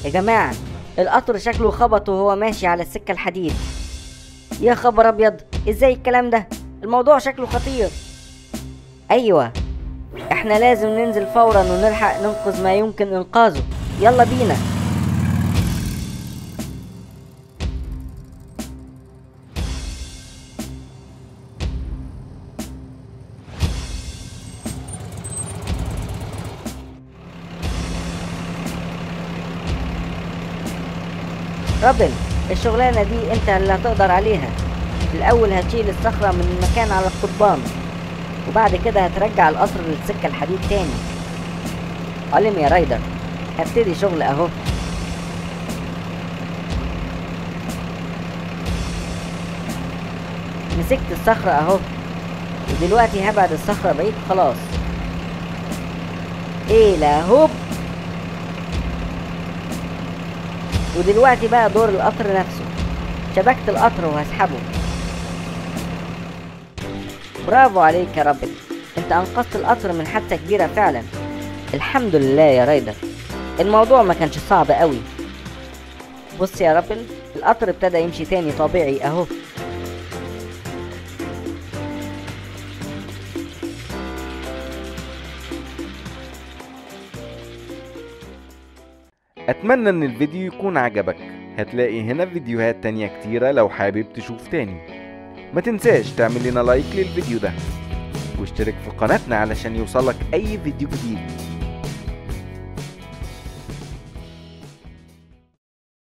يا جماعة القطر شكله خبط وهو ماشي على السكة الحديد يا خبر ابيض ازاي الكلام ده الموضوع شكله خطير ايوه احنا لازم ننزل فورا ونلحق ننقذ ما يمكن انقاذه يلا بينا رابن الشغلانة دي انت اللي هتقدر عليها الأول هتشيل الصخرة من المكان على القضبان وبعد كده هترجع القصر للسكة الحديد تاني علم يا رايدر هبتدي شغل اهو مسكت الصخرة اهو ودلوقتي هبعد الصخرة بعيد خلاص ايه لا هوب ودلوقتي بقى دور القطر نفسه شبكت القطر وهسحبه برافو عليك يا رابل انت انقذت القطر من حادثة كبيرة فعلا الحمد لله يا رايدر الموضوع ما كانش صعب قوي بص يا رابل القطر ابتدى يمشي تاني طبيعي اهو اتمنى ان الفيديو يكون عجبك هتلاقي هنا فيديوهات تانية كتيرة لو حابب تشوف تاني ما تنساش تعمل لنا لايك للفيديو ده واشترك في قناتنا علشان يوصلك اي فيديو جديد